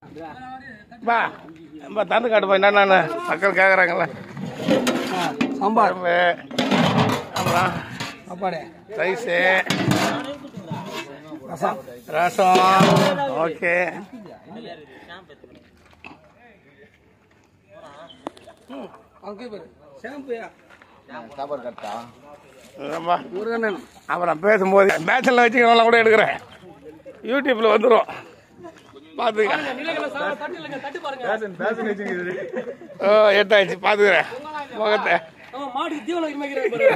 பா பா தந்து காட்டுப்பா என்னென்ன மக்கள் கேட்குறாங்களே சாம்பார் குழம்பு அப்புறம் சாப்பாடு ரைஸு ரசம் ரசம் ஓகே அங்கே பாரு ஷாம்புயா ஆமா. முருகன் அப்புறம் பேசும்போது பேச்சலில் வச்சுக்கிறவங்களாம் கூட எடுக்கிறேன் யூடியூப்பில் வந்துடும் பார்த்துக்க ஓ எட்டாச்சு பார்த்துக்கிறேன் முகத்தை மாட்டுக்கு தீவனம் இனிமேல்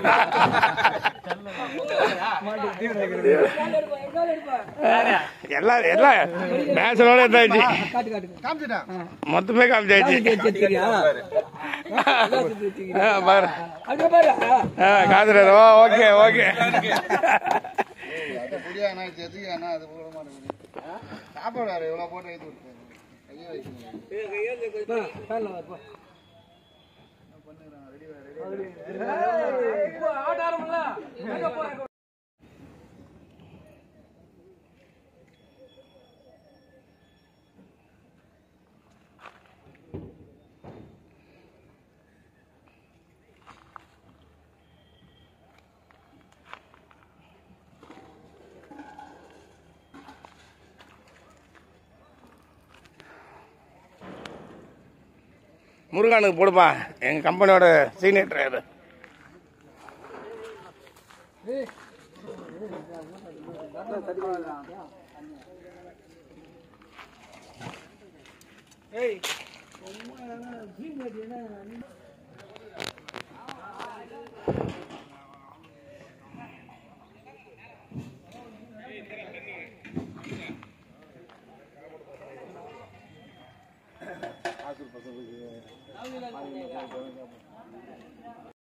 எல்லாம் எல்லாம் பேச்சலோட எட்டாச்சு காட்டு காட்டு மொத்தமே காமிச்சாச்சு சரியா ஆ, பாரு அப்படியே பாரு ஆ காதுறாரு ஓ ஓகே ஓகே சாப்பாடு எவ்வளவு போட்டு வைத்து விட்டு கையை வைக்கணும் ஃபேன்ல வா போ ஆட்ட ஆரம்பில்ல எங்க போறேன் முருகானுக்கு போடுப்பா எங்கள் கம்பெனியோட சீனியர் டிரைவர்